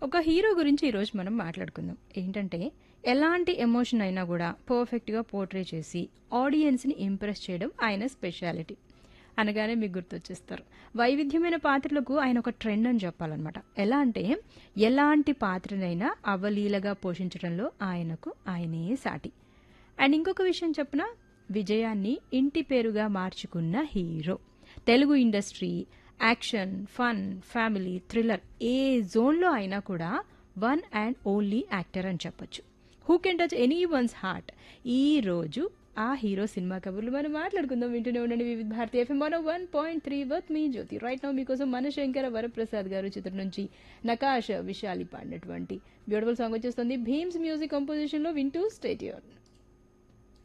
ఒక హీరో గురించి ఈరోజు మనం మాట్లాడుకుందాం ఏంటంటే ఎలాంటి ఎమోషన్ అయినా కూడా పర్ఫెక్ట్గా పోర్ట్రే చేసి ఆడియన్స్ని ఇంప్రెస్ చేయడం ఆయన స్పెషాలిటీ అనగానే మీకు గుర్తొచ్చేస్తారు వైవిధ్యమైన పాత్రలకు ఆయన ఒక ట్రెండ్ అని చెప్పాలన్నమాట ఎలా అంటే ఎలాంటి పాత్రనైనా అవలీలగా పోషించడంలో ఆయనకు ఆయనే సాటి అండ్ ఇంకొక విషయం చెప్పిన విజయాన్ని ఇంటి పేరుగా మార్చుకున్న hero Telugu industry action fun family thriller ఏ జోన్లో అయినా కూడా వన్ అండ్ ఓన్లీ యాక్టర్ అని చెప్పొచ్చు who can touch anyone's heart ఈ రోజు ఆ హీరో సినిమా కబుర్లు మనం మాట్లాడుకుందాం వింటూనే ఉండండి Vividh Bharati FM one one point three వర్త్ మీ జ్యోతి రైట్ నౌ మీకోసం మనశంకర వరప్రసాద్ గారు చిత్రం నుంచి నకాష విశాలి పాడినటువంటి బ్యూటిఫుల్ సాంగ్ వచ్చేస్తుంది భీమ్స్ మ్యూజిక్ కంపోజిషన్లో వింటూ స్టేట్ యూన్